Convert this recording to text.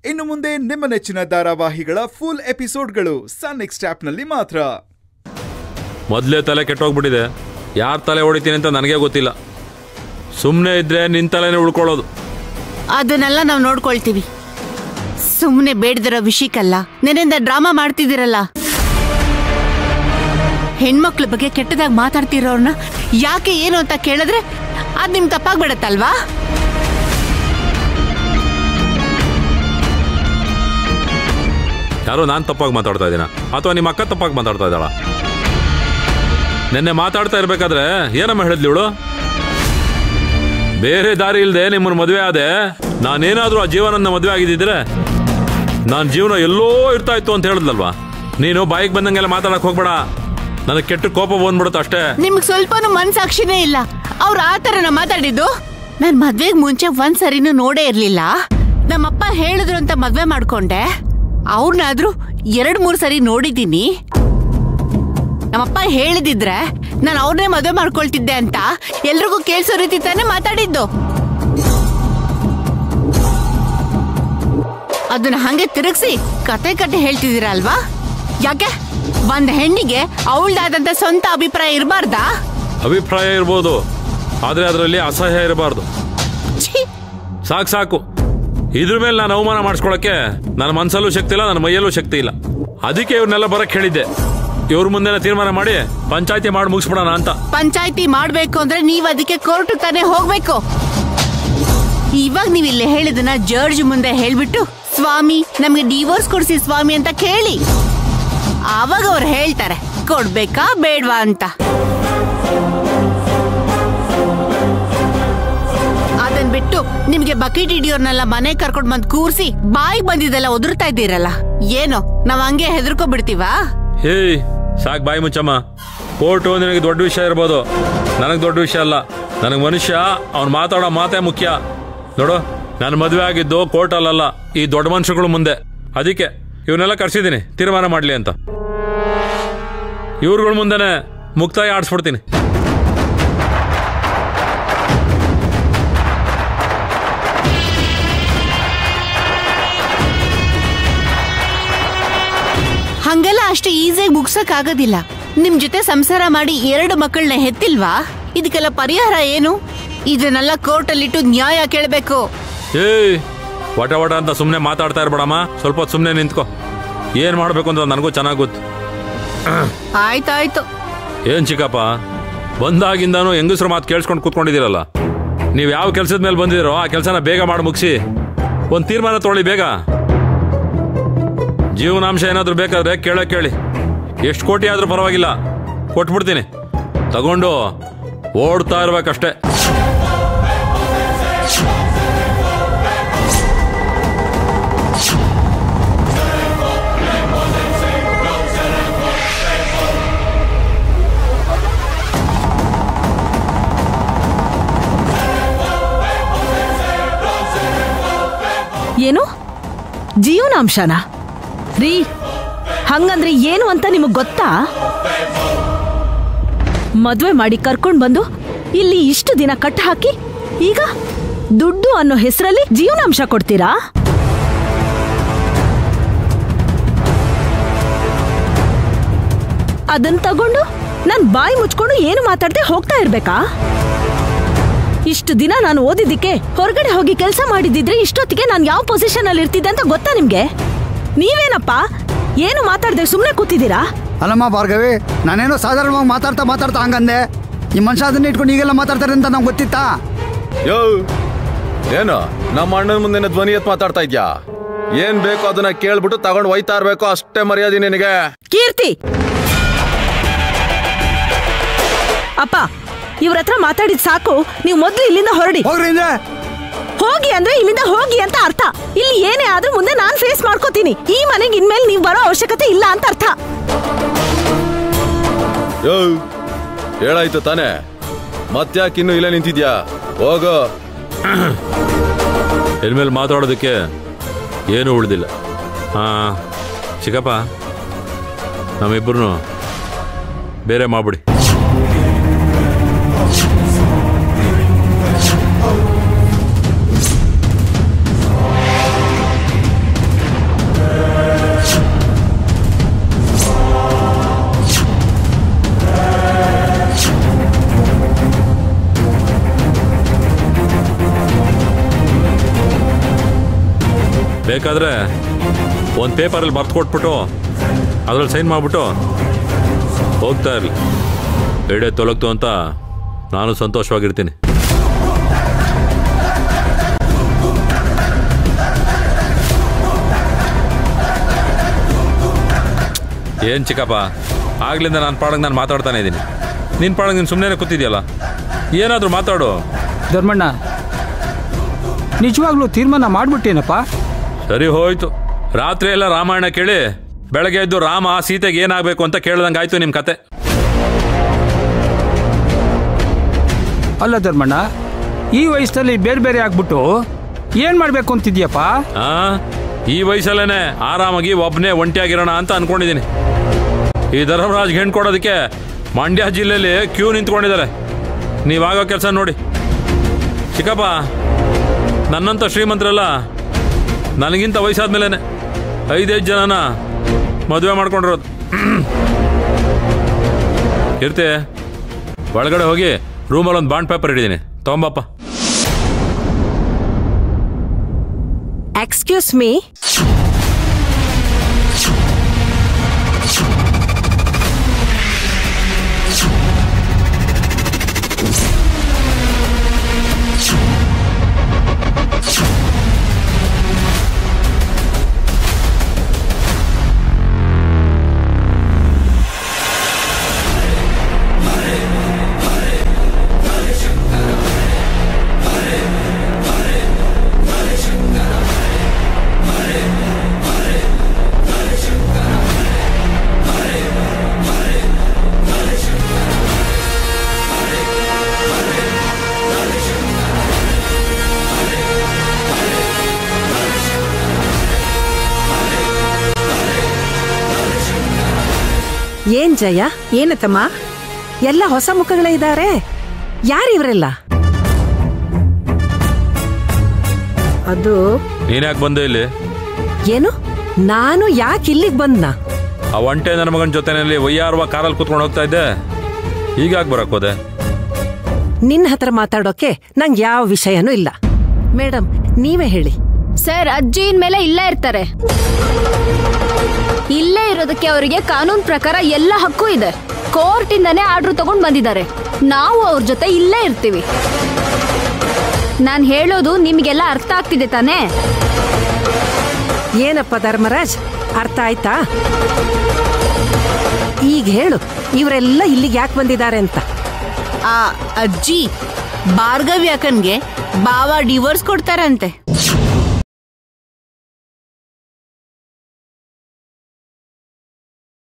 ಇನ್ನು ಮುಂದೆ ನಿಮ್ಮ ನೆಚ್ಚಿನ ಧಾರಾವಾಹಿಗಳ ಫುಲ್ ಎಪಿಸೋಡ್ಗಳು ಸನ್ ನೆಕ್ಸ್ಟ್ ಆಪ್ನಲ್ಲಿ ಮಾತ್ರ ಮೊದಲೇ ತಲೆ ಕೆಟ್ಟೋಗ್ಬಿಟ್ಟಿದೆ ಯಾರ ತಲೆ ಹೊಡಿತೀನಿ ಅಂತ ನನಗೆ ಗೊತ್ತಿಲ್ಲ ಸುಮ್ಮನೆ ಇದ್ರೆ ನಿನ್ನ ತಲೆನೇ ಉಳ್ಕೊಳ್ಳೋದು ಅದನ್ನೆಲ್ಲ ನಾವು ನೋಡ್ಕೊಳ್ತೀವಿ ಸುಮ್ಮನೆ ಬೇಡದಿರೋ ವಿಷಯಕ್ಕಲ್ಲ ನೆನೆಯಿಂದ ಡ್ರಾಮಾ ಮಾಡ್ತಿದ್ದೀರಲ್ಲ ಹೆಣ್ಮಕ್ಳ ಬಗ್ಗೆ ಕೆಟ್ಟದಾಗಿ ಮಾತಾಡ್ತಿರೋರ್ನ ಯಾಕೆ ಏನು ಅಂತ ಕೇಳಿದ್ರೆ ಅದ್ ನಿಮ್ ತಪ್ಪಾಗ್ಬಿಡತ್ತಲ್ವಾ ಯಾರೋ ನಾನು ತಪ್ಪಾಗಿ ಮಾತಾಡ್ತಾ ಇದ್ದೀನ ಅಥವಾ ನಿಮ್ಮ ಅಕ್ಕ ತಪ್ಪಾಗಿ ಮಾತಾಡ್ತಾ ಇದ್ದಾಳ ನಿನ್ನೆ ಮಾತಾಡ್ತಾ ಇರ್ಬೇಕಾದ್ರೆ ಏನಮ್ಮ ಹೇಳಿದ್ಲಿ ಇವಳು ಬೇರೆ ದಾರಿ ಇಲ್ಲದೆ ನಿಮ್ಮನ್ನ ಮದುವೆ ಆದೆ ನಾನೇನಾದರೂ ಆ ಜೀವನನ್ನ ಮದುವೆ ಆಗಿದ್ದಿದ್ರೆ ನಾನು ಜೀವನ ಎಲ್ಲೋ ಇರ್ತಾ ಇತ್ತು ಅಂತ ಹೇಳಿದ್ಲಲ್ವಾ ನೀನು ಬಾಯಿಗೆ ಬಂದಂಗೆಲ್ಲ ಮಾತಾಡಕ್ ಹೋಗ್ಬೇಡ ನನಗೆ ಕೆಟ್ಟ ಕೋಪ ಬಂದ್ಬಿಡುತ್ತೆ ಅಷ್ಟೇ ನಿಮ್ಗ್ ಸ್ವಲ್ಪನೂ ಮನ್ಸಾಕ್ಷಿನೇ ಇಲ್ಲ ಅವ್ರು ಆ ಥರನ ಮಾತಾಡಿದ್ದು ನಾನ್ ಮದ್ವೆಗ್ ಮುಂಚೆ ಒಂದ್ ಸರಿನೂ ನೋಡೇ ಇರ್ಲಿಲ್ಲ ನಮ್ಮಪ್ಪ ಹೇಳಿದ್ರು ಅಂತ ಮದ್ವೆ ಮಾಡ್ಕೊಂಡೆ ಅವ್ರನ್ನಾದ್ರೂ ಎರಡ್ ಮೂರ್ ಸರಿ ನೋಡಿದೀನಿ ನಮ್ಮಪ್ಪ ಹೇಳಿದಿದ್ರೆ ನಾನು ಅವ್ರನ್ನೇ ಮದ್ವೆ ಮಾಡ್ಕೊಳ್ತಿದ್ದೆ ಅಂತ ಎಲ್ರಿಗೂ ಕೇಳಿಸೋ ರೀತಿ ತಾನೇ ಮಾತಾಡಿದ್ದು ಅದನ್ನ ಹಂಗೆ ತಿರುಗಿಸಿ ಕತೆ ಕತೆ ಹೇಳ್ತಿದ್ದೀರಾ ಅಲ್ವಾ ಯಾಕೆ ಒಂದ್ ಹೆಣ್ಣಿಗೆ ಅವಳದಾದಂತ ಸ್ವಂತ ಅಭಿಪ್ರಾಯ ಇರಬಾರ್ದಾ ಅಭಿಪ್ರಾಯ ಇರ್ಬೋದು ಆದರೆ ಅದರಲ್ಲಿ ಅಸಹ್ಯ ಇರಬಾರ್ದು ಛೀ ಸಾಕು ಸಾಕು ಇದ್ರ ಮೇಲೆ ನಾನು ಅವಮಾನ ಮಾಡಿಸ್ಕೊಳಕ್ಕೆ ನನ್ನ ಮನಸ್ಸಲ್ಲೂ ಶಕ್ತಿ ಇಲ್ಲ ನನ್ನ ಮೈಯಲ್ಲೂ ಶಕ್ತಿ ಇಲ್ಲ ಅದಕ್ಕೆ ಇವ್ರನ್ನೆಲ್ಲ ಬರಕ್ ಹೇಳಿದ್ದೆ ಇವ್ರ ಮುಂದೆನೇ ತೀರ್ಮಾನ ಮಾಡಿ ಪಂಚಾಯತಿ ಮಾಡಿ ಮುಗಿಸ್ಬಿಡೋಣ ಅಂತ ಪಂಚಾಯ್ತಿ ಮಾಡ್ಬೇಕು ಅಂದ್ರೆ ನೀವ್ ಅದಕ್ಕೆ ಕೋರ್ಟ್ ತಾನೇ ಹೋಗ್ಬೇಕು ಇವಾಗ ನೀವ್ ಇಲ್ಲಿ ಹೇಳಿದನ್ನ ಜಡ್ಜ್ ಮುಂದೆ ಹೇಳ್ಬಿಟ್ಟು ಸ್ವಾಮಿ ನಮ್ಗೆ ಡಿವೋರ್ಸ್ ಕೊಡ್ಸಿ ಸ್ವಾಮಿ ಅಂತ ಕೇಳಿ ಆವಾಗ ಅವ್ರು ಹೇಳ್ತಾರೆ ಕೊಡ್ಬೇಕಾ ಬೇಡ್ವಾ ಅಂತ ಅದನ್ ಬಿಟ್ಟು ನಿಮ್ಗೆ ಬಕೆಟ್ ಹಿಡಿಯೋರ್ನೆಲ್ಲ ಮನೆ ಕರ್ಕೊಂಡ್ ಬಂದ್ ಕೂರ್ಸಿ ಬಾಯಿಗೆ ಬಂದಿದ್ದೆಲ್ಲ ಒದರ್ತಾ ಇದ್ದೀರಲ್ಲ ಏನೋ ನಾವ್ ಹಂಗೆ ಹೆದರ್ಕೊಬಿಡ್ತೀವಾ ಹೇಯ್ ಸಾಕ್ ಬಾಯಿ ಮುಚ್ಚಮ್ಮ ಕೋರ್ಟು ನಿನಗೆ ದೊಡ್ಡ ವಿಷಯ ಇರ್ಬೋದು ನನಗೆ ದೊಡ್ಡ ವಿಷಯ ಅಲ್ಲ ನನಗೆ ಮನುಷ್ಯ ಅವ್ನು ಮಾತಾಡೋ ಮಾತೇ ಮುಖ್ಯ ನೋಡು ನಾನು ಮದುವೆ ಆಗಿದ್ದು ಕೋರ್ಟಲ್ಲಲ್ಲ ಈ ದೊಡ್ಡ ಮನುಷ್ಯಗಳ ಮುಂದೆ ಅದಕ್ಕೆ ಇವನ್ನೆಲ್ಲ ಕರ್ಸಿದ್ದೀನಿ ತೀರ್ಮಾನ ಮಾಡಲಿ ಅಂತ ಇವ್ರುಗಳ ಮುಂದೆನೆ ಮುಕ್ತಾಯ ಆಡಿಸ್ಬಿಡ್ತೀನಿ ಹಂಗೆಲ್ಲ ಅಷ್ಟು ಈಸಿಯಾಗಿ ಮುಗ್ಸಕ್ ಆಗೋದಿಲ್ಲ ನಿಮ್ ಜೊತೆ ಸಂಸಾರ ಮಾಡಿ ಎರಡು ಮಕ್ಕಳನ್ನ ಹೆತ್ತಿಲ್ವಾ ಇದಕ್ಕೆಲ್ಲ ಪರಿಹಾರ ಏನು ಇದನ್ನೆಲ್ಲ ಕೋರ್ಟಲ್ಲಿಟ್ಟು ನ್ಯಾಯ ಕೇಳಬೇಕು ಏಯ್ ವಟ ವಟ ಅಂತ ಸುಮ್ಮನೆ ಮಾತಾಡ್ತಾ ಇರ್ಬೇಡಮ್ಮ ಸ್ವಲ್ಪ ಹೊತ್ತು ಸುಮ್ಮನೆ ನಿಂತ್ಕೋ ಏನು ಮಾಡಬೇಕು ಅಂತ ನನಗೂ ಚೆನ್ನಾಗಿ ಗೊತ್ತು ಆಯ್ತಾಯ್ತು ಏನ್ ಚಿಕ್ಕಪ್ಪ ಬಂದಾಗಿಂದಾನು ಹೆಂಗಸ್ರ ಮಾತು ಕೇಳಿಸ್ಕೊಂಡು ಕೂತ್ಕೊಂಡಿದ್ದೀರಲ್ಲ ನೀವು ಯಾವ ಕೆಲಸದ ಮೇಲೆ ಬಂದಿದ್ದೀರೋ ಆ ಕೆಲಸನ ಬೇಗ ಮಾಡಿ ಮುಗಿಸಿ ಒಂದು ತೀರ್ಮಾನ ತೊಗೊಳ್ಳಿ ಬೇಗ ಜೀವನಾಂಶ ಏನಾದರೂ ಬೇಕಾದ್ರೆ ಕೇಳೋ ಕೇಳಿ ಎಷ್ಟು ಕೋಟಿ ಆದರೂ ಪರವಾಗಿಲ್ಲ ಕೊಟ್ಬಿಡ್ತೀನಿ ತಗೊಂಡು ಓಡ್ತಾ ಇರ್ಬೇಕಷ್ಟೇ ಏನು ಜೀವನಾಂಶನ ರೀ ಹಂಗಂದ್ರೆ ಏನು ಅಂತ ನಿಮಗ್ ಗೊತ್ತಾ ಮದ್ವೆ ಮಾಡಿ ಕರ್ಕೊಂಡ್ ಬಂದು ಇಲ್ಲಿ ಇಷ್ಟು ದಿನ ಕಟ್ ಹಾಕಿ ಈಗ ದುಡ್ಡು ಅನ್ನೋ ಹೆಸರಲ್ಲಿ ಜೀವನಾಂಶ ಕೊಡ್ತೀರಾ ಅದನ್ ತಗೊಂಡು ನಾನ್ ಬಾಯಿ ಮುಚ್ಕೊಂಡು ಏನು ಮಾತಾಡ್ದೆ ಹೋಗ್ತಾ ಇರ್ಬೇಕಾ ಇಷ್ಟು ದಿನ ನಾನು ಓದಿದ್ದಕ್ಕೆ ಹೊರಗಡೆ ಹೋಗಿ ಕೆಲಸ ಮಾಡಿದಿದ್ರೆ ಇಷ್ಟೊತ್ತಿಗೆ ನಾನು ಯಾವ ಪೊಸಿಷನ್ ಅಲ್ಲಿ ಇರ್ತಿದ್ದೆ ಅಂತ ಗೊತ್ತಾ ನಿಮ್ಗೆ ನೀವೇನಪ್ಪ ಏನು ಮಾತಾಡ್ದೆ ಸುಮ್ಮನೆ ಕೂತಿದ್ದೀರಾ ಅಲ್ಲಮ್ಮ ಭಾರ್ಗವಿ ನಾನೇನೋ ಸಾಧಾರಣವಾಗಿ ಮಾತಾಡ್ತಾ ಮಾತಾಡ್ತಾ ಹಂಗಂದೆ ಈ ಮನುಷ್ಯ ಅದನ್ನ ಇಟ್ಕೊಂಡು ಈಗೆಲ್ಲ ಮಾತಾಡ್ತಾರೆ ಅಂತ ನಂಗೆ ಗೊತ್ತಿತ್ತಾ ಯೋ ಏನು ನಮ್ಮ ಅಣ್ಣನ ಮುಂದೆ ಧ್ವನಿ ಎತ್ ಮಾತಾಡ್ತಾ ಇದ್ಯಾ ಏನ್ ಬೇಕು ಅದನ್ನ ಕೇಳ್ಬಿಟ್ಟು ತಗೊಂಡ್ ಒಯ್ತಾ ಇರ್ಬೇಕು ಅಷ್ಟೇ ಮರ್ಯಾದೆ ನಿನಗೆ ಕೀರ್ತಿ ಅಪ್ಪ ಇವ್ರ ಹತ್ರ ಮಾತಾಡಿದ್ ಸಾಕು ನೀವು ಮೊದ್ಲು ಇಲ್ಲಿಂದ ಹೊರಡಿ ಹೋಗ್ರಿ ಹಿಂದೆ ಹೋಗಿ ಅಂದ್ರೆ ಇಲ್ಲಿಂದ ಹೋಗಿ ಅಂತ ಅರ್ಥ ಇಲ್ಲಿ ಏನೇ ಆದ್ರೂ ಮುಂದೆ ನಾನ್ ಫೇಸ್ ಮಾಡ್ಕೋತೀನಿ ಈ ಮನೆಗೆ ಇನ್ಮೇಲೆ ನೀವು ಬರೋ ಅವಶ್ಯಕತೆ ಇಲ್ಲ ಅಂತ ಅರ್ಥ ಯೋ ಹೇಳಾಯ್ತು ತಾನೇ ಮತ್ತ್ಯಾಕೆ ಇನ್ನು ಇಲ್ಲೇ ನಿಂತಿದ್ಯಾ ಹೋಗು ಇನ್ಮೇಲೆ ಮಾತಾಡೋದಕ್ಕೆ ಏನೂ ಉಳಿದಿಲ್ಲ ಹಾಂ ಚಿಕ್ಕಪ್ಪ ನಮ್ಮಿಬ್ಬರನ್ನು ಬೇರೆ ಮಾಡ್ಬಿಡಿ ಬೇಕಾದ್ರೆ ಒಂದು ಪೇಪರಲ್ಲಿ ಬರ್ತು ಕೊಟ್ಬಿಟ್ಟು ಅದ್ರಲ್ಲಿ ಸೈನ್ ಮಾಡಿಬಿಟ್ಟು ಹೋಗ್ತಾ ಇರಲಿ ಎಡೆ ತೊಲಗ್ತು ಅಂತ ನಾನು ಸಂತೋಷವಾಗಿರ್ತೀನಿ ಏನು ಚಿಕ್ಕಪ್ಪ ಆಗ್ಲಿಂದ ನಾನು ಪಾಡಂಗೆ ನಾನು ಮಾತಾಡ್ತಾನೆ ಇದ್ದೀನಿ ನಿನ್ನ ಪಾಡಂಗೆ ನೀನು ಸುಮ್ಮನೆ ಕೂತಿದ್ಯಲ್ಲ ಏನಾದರೂ ಮಾತಾಡು ಧರ್ಮಣ್ಣ ನಿಜವಾಗ್ಲೂ ತೀರ್ಮಾನ ಮಾಡ್ಬಿಟ್ಟೇನಪ್ಪ ಸರಿ ಹೋಯ್ತು ರಾತ್ರಿ ಎಲ್ಲ ರಾಮಾಯಣ ಕೇಳಿ ಬೆಳಗ್ಗೆ ಎದ್ದು ರಾಮ ಸೀತೆಗೆ ಏನಾಗಬೇಕು ಅಂತ ಕೇಳ್ದಂಗೆ ಆಯ್ತು ನಿಮ್ಮ ಕತೆ ಅಲ್ಲ ಧರ್ಮಣ್ಣ ಈ ವಯಸ್ಸಲ್ಲಿ ಬೇರೆ ಬೇರೆ ಆಗ್ಬಿಟ್ಟು ಏನ್ ಮಾಡ್ಬೇಕು ಅಂತಿದ್ಯಪ್ಪ ಆ ಈ ವಯಸ್ಸಲ್ಲೇನೆ ಆರಾಮಾಗಿ ಒಬ್ಬನೇ ಒಂಟಿಯಾಗಿರೋಣ ಅಂತ ಅನ್ಕೊಂಡಿದ್ದೀನಿ ಈ ಧರ್ಮರಾಜ್ ಹೆಣ್ಣು ಕೊಡೋದಕ್ಕೆ ಮಂಡ್ಯ ಜಿಲ್ಲೆಯಲ್ಲಿ ಕ್ಯೂ ನಿಂತ್ಕೊಂಡಿದ್ದಾರೆ ನೀವಾಗೋ ಕೆಲಸ ನೋಡಿ ಚಿಕ್ಕಪ್ಪ ನನ್ನಂಥ ಶ್ರೀಮಂತರೆಲ್ಲ ನನಗಿಂತ ವಯಸ್ಸಾದ್ಮೇಲೆ ಐದೈದು ಜನನ ಮದುವೆ ಮಾಡ್ಕೊಂಡಿರೋದು ಇರ್ತೆ ಒಳಗಡೆ ಹೋಗಿ ರೂಮಲ್ಲಿ ಒಂದು ಬಾಂಡ್ ಪೇಪರ್ ಇಟ್ಟಿದ್ದೀನಿ ತೊಗೊಂಬಪ್ಪ ಎಕ್ಸ್ಕ್ಯೂಸ್ ಮೀ ಏನ್ ಜಯ ಏನತ್ತಮ್ಮ ಎಲ್ಲ ಹೊಸ ಮುಖಗಳೇ ಇದ್ದಾರೆ ಯಾರಿವರೆಲ್ಲ ಅದು ನೀನ್ಯಾಕೆ ಬಂದೆ ಇಲ್ಲಿ ಏನು ನಾನು ಯಾಕೆ ಇಲ್ಲಿಗೆ ಬಂದ್ನಾ ಆ ಒಂಟೆ ನನ್ನ ಮಗನ ಜೊತೆನಲ್ಲಿ ಒಯ್ಯಾರುವ ಕಾರಲ್ಲಿ ಕೂತ್ಕೊಂಡು ಹೋಗ್ತಾ ಇದ್ದೆ ಈಗಾಗ್ ಬರಕ್ ಹೋದೆ ನಿನ್ನ ಹತ್ರ ಮಾತಾಡೋಕೆ ನಂಗೆ ಯಾವ ವಿಷಯನೂ ಇಲ್ಲ ಮೇಡಮ್ ನೀವೇ ಹೇಳಿ ಸರ್ ಅಜ್ಜಿ ಇನ್ಮೇಲೆ ಇಲ್ಲೇ ಇರ್ತಾರೆ ಇಲ್ಲೇ ಇರೋದಕ್ಕೆ ಅವರಿಗೆ ಕಾನೂನು ಪ್ರಕಾರ ಎಲ್ಲ ಹಕ್ಕು ಇದೆ ಕೋರ್ಟ್ ಇಂದಾನೇ ಆರ್ಡರ್ ತಗೊಂಡ್ ಬಂದಿದ್ದಾರೆ ನಾವು ಅವ್ರ ಜೊತೆ ಇಲ್ಲೇ ಇರ್ತೀವಿ ನಾನ್ ಹೇಳೋದು ನಿಮ್ಗೆಲ್ಲ ಅರ್ಥ ಆಗ್ತಿದೆ ತಾನೇ ಏನಪ್ಪ ಧರ್ಮರಾಜ್ ಅರ್ಥ ಆಯ್ತಾ ಈಗ ಹೇಳು ಇವರೆಲ್ಲ ಇಲ್ಲಿಗೆ ಯಾಕೆ ಬಂದಿದ್ದಾರೆ ಅಂತ ಆ ಅಜ್ಜಿ ಭಾರ್ಗವಿ ಅಕ್ಕನ್ಗೆ ಬಾವ ಡಿವೋರ್ಸ್ ಕೊಡ್ತಾರಂತೆ